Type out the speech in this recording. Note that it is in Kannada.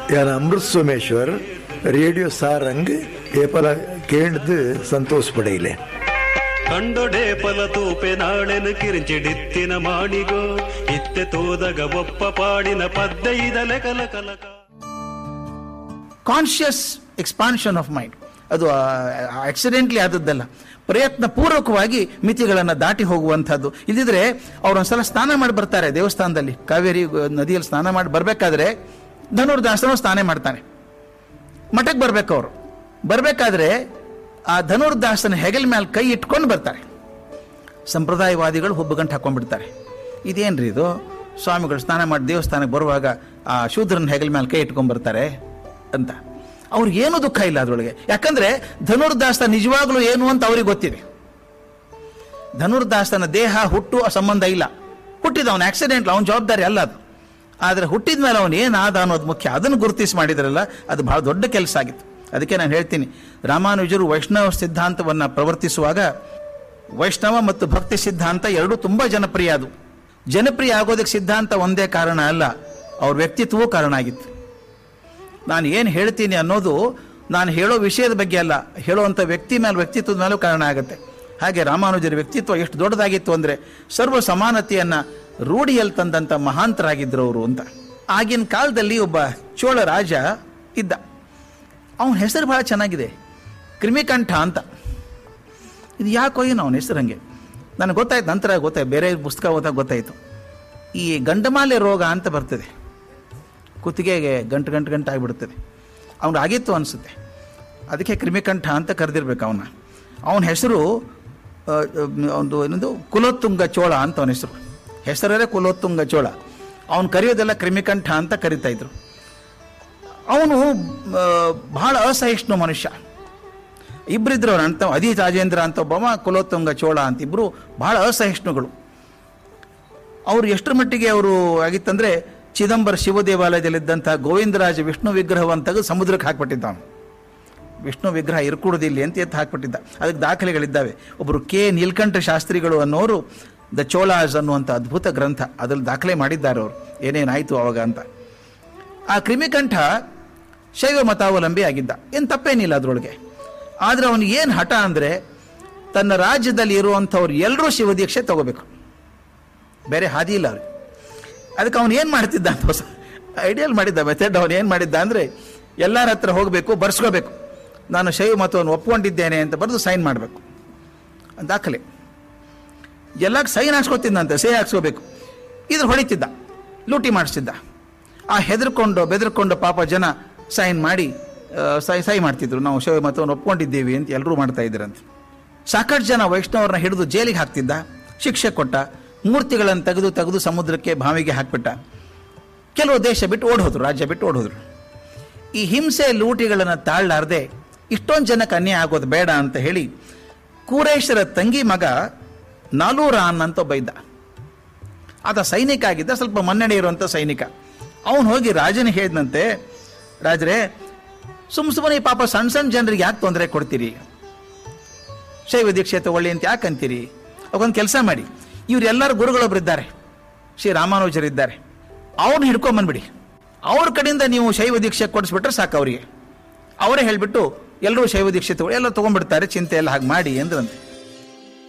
यार अमृत सोमेश्वर रेडियो सारंग ಏಪಲ ಕೇಳ್ದು ಸಂತೋಷ ಪಡೆಯಲೆ ಕಂಡೊಡೆ ಫಲ ತೂಪೆ ನಾಳೆನು ಕಿರಿಂಚಿಡಿತ್ತಿನ ಮಾಡಿಗೋ ಇತ್ತೆ ತೋದಗ ಒಪ್ಪ ಪಾಡಿನ ಪದ್ಯ ಇದಲೆ ಕಲ ಕಲಕ ಕಾನ್ಷಿಯಸ್ ಎಕ್ಸ್ಪಾನ್ಷನ್ ಆಫ್ ಮೈಂಡ್ ಅದು ಆಕ್ಸಿಡೆಂಟ್ಲಿ ಆದದ್ದಲ್ಲ ಪ್ರಯತ್ನ ಪೂರ್ವಕವಾಗಿ ಮಿತಿಗಳನ್ನು ದಾಟಿ ಹೋಗುವಂಥದ್ದು ಇಲ್ಲಿದ್ರೆ ಅವ್ರು ಒಂದ್ಸಲ ಸ್ನಾನ ಮಾಡಿ ಬರ್ತಾರೆ ದೇವಸ್ಥಾನದಲ್ಲಿ ಕಾವೇರಿ ನದಿಯಲ್ಲಿ ಸ್ನಾನ ಮಾಡಿ ಬರಬೇಕಾದ್ರೆ ಧನುರ್ದಾಸನು ಸ್ನಾನ ಮಾಡ್ತಾನೆ ಮಠಕ್ಕೆ ಬರ್ಬೇಕು ಅವರು ಬರಬೇಕಾದ್ರೆ ಆ ಧನುರ್ದಾಸನ ಹೆಗಲ ಮೇಲೆ ಕೈ ಇಟ್ಕೊಂಡು ಬರ್ತಾರೆ ಸಂಪ್ರದಾಯವಾದಿಗಳು ಹುಬ್ಬು ಗಂಟು ಹಾಕೊಂಡ್ಬಿಡ್ತಾರೆ ಇದೇನ್ರಿ ಇದು ಸ್ವಾಮಿಗಳು ಸ್ನಾನ ಮಾಡಿ ದೇವಸ್ಥಾನಕ್ಕೆ ಬರುವಾಗ ಆ ಶೂದ್ರನ ಹೆಗಲ ಮೇಲೆ ಕೈ ಇಟ್ಕೊಂಡ್ ಬರ್ತಾರೆ ಅಂತ ಅವ್ರಿಗೆ ಏನೂ ದುಃಖ ಇಲ್ಲ ಅದರೊಳಗೆ ಯಾಕಂದ್ರೆ ಧನುರ್ದಾಸ ನಿಜವಾಗ್ಲೂ ಏನು ಅಂತ ಅವ್ರಿಗೆ ಗೊತ್ತಿದೆ ಧನುರ್ದಾಸನ ದೇಹ ಹುಟ್ಟು ಸಂಬಂಧ ಇಲ್ಲ ಹುಟ್ಟಿದ ಅವನ ಆಕ್ಸಿಡೆಂಟ್ ಅವನ ಜವಾಬ್ದಾರಿ ಅಲ್ಲ ಅದು ಆದರೆ ಹುಟ್ಟಿದ ಮೇಲೆ ಅವನು ಏನಾದ ಅನ್ನೋದು ಮುಖ್ಯ ಅದನ್ನು ಗುರುತಿಸಿ ಮಾಡಿದ್ರಲ್ಲ ಅದು ಬಹಳ ದೊಡ್ಡ ಕೆಲಸ ಆಗಿತ್ತು ಅದಕ್ಕೆ ನಾನು ಹೇಳ್ತೀನಿ ರಾಮಾನುಜರು ವೈಷ್ಣವ ಸಿದ್ಧಾಂತವನ್ನು ಪ್ರವರ್ತಿಸುವಾಗ ವೈಷ್ಣವ ಮತ್ತು ಭಕ್ತಿ ಸಿದ್ಧಾಂತ ಎರಡೂ ತುಂಬ ಜನಪ್ರಿಯ ಅದು ಜನಪ್ರಿಯ ಆಗೋದಕ್ಕೆ ಸಿದ್ಧಾಂತ ಒಂದೇ ಕಾರಣ ಅಲ್ಲ ಅವ್ರ ವ್ಯಕ್ತಿತ್ವವೂ ಕಾರಣ ಆಗಿತ್ತು ನಾನು ಏನು ಹೇಳ್ತೀನಿ ಅನ್ನೋದು ನಾನು ಹೇಳೋ ವಿಷಯದ ಬಗ್ಗೆ ಅಲ್ಲ ಹೇಳುವಂಥ ವ್ಯಕ್ತಿ ಮೇಲೆ ವ್ಯಕ್ತಿತ್ವದ ಮೇಲೂ ಕಾರಣ ಆಗುತ್ತೆ ಹಾಗೆ ರಾಮಾನುಜರ ವ್ಯಕ್ತಿತ್ವ ಎಷ್ಟು ದೊಡ್ಡದಾಗಿತ್ತು ಅಂದರೆ ಸರ್ವ ಸಮಾನತೆಯನ್ನು ರೂಢಿಯಲ್ಲಿ ತಂದಂಥ ಮಹಾಂತರಾಗಿದ್ದರು ಅವರು ಅಂತ ಆಗಿನ ಕಾಲದಲ್ಲಿ ಒಬ್ಬ ಚೋಳ ರಾಜ ಇದ್ದ ಅವನ ಹೆಸರು ಬಹಳ ಚೆನ್ನಾಗಿದೆ ಕ್ರಿಮಿಕಂಠ ಅಂತ ಇದು ಯಾಕೋ ಏನು ಅವನ ಹೆಸರು ಹಂಗೆ ನನಗೆ ಗೊತ್ತಾಯ್ತು ನಂತರ ಗೊತ್ತಾಯ್ತು ಬೇರೆ ಪುಸ್ತಕ ಓದಾಗ ಗೊತ್ತಾಯಿತು ಈ ಗಂಡಮಾಲೆ ರೋಗ ಅಂತ ಬರ್ತದೆ ಕುತ್ತಿಗೆಗೆ ಗಂಟು ಗಂಟು ಗಂಟು ಆಗಿಬಿಡ್ತದೆ ಅವ್ನು ಆಗಿತ್ತು ಅನಿಸುತ್ತೆ ಅದಕ್ಕೆ ಕ್ರಿಮಿಕಂಠ ಅಂತ ಕರೆದಿರ್ಬೇಕು ಅವನ ಅವನ ಹೆಸರು ಒಂದು ಏನೊಂದು ಕುಲೋತ್ತುಂಗ ಚೋಳ ಅಂತ ಅವನ ಹೆಸರು ಹೆಸರೇ ಕುಲೋತ್ತುಂಗ ಚೋಳ ಅವನು ಕರೆಯೋದೆಲ್ಲ ಕ್ರಿಮಿಕಂಠ ಅಂತ ಕರಿತಾ ಇದ್ರು ಅವನು ಬಹಳ ಅಸಹಿಷ್ಣು ಮನುಷ್ಯ ಇಬ್ಬರಿದ್ರು ಅವ್ರು ಅಂತ ಅದಿ ರಾಜೇಂದ್ರ ಅಂತ ಒಬ್ಬವ ಕುಲೋತ್ತುಂಗ ಚೋಳ ಅಂತ ಇಬ್ಬರು ಬಹಳ ಅಸಹಿಷ್ಣುಗಳು ಅವರು ಎಷ್ಟರ ಮಟ್ಟಿಗೆ ಅವರು ಆಗಿತ್ತಂದ್ರೆ ಚಿದಂಬರ ಶಿವ ದೇವಾಲಯದಲ್ಲಿದ್ದಂಥ ಗೋವಿಂದರಾಜ ವಿಷ್ಣು ವಿಗ್ರಹವನ್ನು ತೆಗೆದು ಸಮುದ್ರಕ್ಕೆ ಹಾಕ್ಬಿಟ್ಟಿದ್ದ ಅವನು ವಿಷ್ಣು ವಿಗ್ರಹ ಇರ್ಕೂಡುದಿಲ್ಲ ಅಂತ ಎತ್ತು ಹಾಕ್ಬಿಟ್ಟಿದ್ದ ಅದಕ್ಕೆ ದಾಖಲೆಗಳಿದ್ದಾವೆ ಒಬ್ಬರು ಕೆ ನೀಲ್ಕಂಠ ಶಾಸ್ತ್ರಿಗಳು ಅನ್ನೋರು ದ ಚೋಳಾಸ್ ಅನ್ನುವಂಥ ಅದ್ಭುತ ಗ್ರಂಥ ಅದ್ರಲ್ಲಿ ದಾಖಲೆ ಮಾಡಿದ್ದಾರೆ ಅವರು ಏನೇನಾಯಿತು ಅವಾಗ ಅಂತ ಆ ಕ್ರಿಮಿಕಂಠ ಶೈವ ಮತಾವಲಂಬಿ ಆಗಿದ್ದ ಏನು ತಪ್ಪೇನಿಲ್ಲ ಅದರೊಳಗೆ ಆದರೆ ಅವನಿಗೆ ಏನು ಹಠ ಅಂದರೆ ತನ್ನ ರಾಜ್ಯದಲ್ಲಿ ಇರುವಂಥವ್ರು ಎಲ್ಲರೂ ಶಿವದೀಕ್ಷೆ ತಗೋಬೇಕು ಬೇರೆ ಹಾದಿ ಇಲ್ಲ ಅವ್ರಿಗೆ ಅದಕ್ಕೆ ಅವನು ಏನು ಮಾಡ್ತಿದ್ದ ಅಂತ ಹೊಸ ಐಡಿಯಲ್ ಮಾಡಿದ್ದ ಮೆಥಡ್ ಅವನು ಏನು ಮಾಡಿದ್ದ ಅಂದರೆ ಎಲ್ಲರ ಹತ್ರ ಹೋಗಬೇಕು ಬರ್ಸ್ಕೋಬೇಕು ನಾನು ಶೈವ ಮತವನ್ನು ಒಪ್ಕೊಂಡಿದ್ದೇನೆ ಅಂತ ಬರೆದು ಸೈನ್ ಮಾಡಬೇಕು ದಾಖಲೆ ಎಲ್ಲ ಸೈನ್ ಹಾಕ್ಸ್ಕೊತಿದ್ದಂತೆ ಸಹಿ ಹಾಕ್ಸ್ಕೋಬೇಕು ಇದ್ರ ಹೊಡಿತಿದ್ದ ಲೂಟಿ ಮಾಡಿಸ್ತಿದ್ದ ಆ ಹೆದರ್ಕೊಂಡು ಬೆದರ್ಕೊಂಡು ಪಾಪ ಜನ ಸೈನ್ ಮಾಡಿ ಸೈ ಸೈ ಮಾಡ್ತಿದ್ರು ನಾವು ಶೈವ ಮತವನ್ನು ಒಪ್ಕೊಂಡಿದ್ದೀವಿ ಅಂತ ಎಲ್ಲರೂ ಮಾಡ್ತಾ ಇದ್ರಂತೆ ಸಾಕಷ್ಟು ಜನ ವೈಷ್ಣವರನ್ನ ಹಿಡಿದು ಜೈಲಿಗೆ ಹಾಕ್ತಿದ್ದ ಶಿಕ್ಷೆ ಕೊಟ್ಟ ಮೂರ್ತಿಗಳನ್ನು ತೆಗೆದು ತೆಗೆದು ಸಮುದ್ರಕ್ಕೆ ಬಾವಿಗೆ ಹಾಕ್ಬಿಟ್ಟ ಕೆಲವು ದೇಶ ಬಿಟ್ಟು ಓಡೋದ್ರು ರಾಜ್ಯ ಬಿಟ್ಟು ಓಡೋದ್ರು ಈ ಹಿಂಸೆ ಲೂಟಿಗಳನ್ನು ತಾಳಲಾರದೆ ಇಷ್ಟೊಂದು ಜನಕ್ಕೆ ಅನ್ಯಾಯ ಆಗೋದು ಬೇಡ ಅಂತ ಹೇಳಿ ಕೂರೇಶ್ವರ ತಂಗಿ ಮಗ ನಾಲೂರಾನ್ ಅಂತ ಒಬ್ಬ ಇದ್ದ ಆತ ಸೈನಿಕ ಆಗಿದ್ದ ಸ್ವಲ್ಪ ಮನ್ನಣೆ ಇರುವಂಥ ಸೈನಿಕ ಅವನು ಹೋಗಿ ರಾಜನಿಗೆ ಹೇಳಿದಂತೆ ರಾಜರೇ ಸುಮ್ ಸುಮ್ಮನೆ ಪಾಪ ಸಣ್ಣ ಸಣ್ಣ ಜನರಿಗೆ ಯಾಕೆ ತೊಂದರೆ ಕೊಡ್ತೀರಿ ಶೈವ ದೀಕ್ಷೆ ತಗೊಳ್ಳಿ ಅಂತ ಯಾಕೆ ಅಂತೀರಿ ಅವೊಂದು ಕೆಲಸ ಮಾಡಿ ಇವರೆಲ್ಲರ ಗುರುಗಳೊಬ್ಬರಿದ್ದಾರೆ ಶ್ರೀ ರಾಮಾನುಜರಿದ್ದಾರೆ ಅವ್ರನ್ನ ಹಿಡ್ಕೊಂಬಂದ್ಬಿಡಿ ಅವ್ರ ಕಡೆಯಿಂದ ನೀವು ಶೈವ ದೀಕ್ಷೆ ಕೊಡಿಸ್ಬಿಟ್ರೆ ಸಾಕು ಅವರಿಗೆ ಅವರೇ ಹೇಳಿಬಿಟ್ಟು ಎಲ್ಲರೂ ಶೈವ ದೀಕ್ಷೆ ತಗೊಳ್ಳಿ ಎಲ್ಲ ತೊಗೊಂಡ್ಬಿಡ್ತಾರೆ ಚಿಂತೆ ಎಲ್ಲ ಹಾಗೆ ಮಾಡಿ ಅಂದ್ರಂತೆ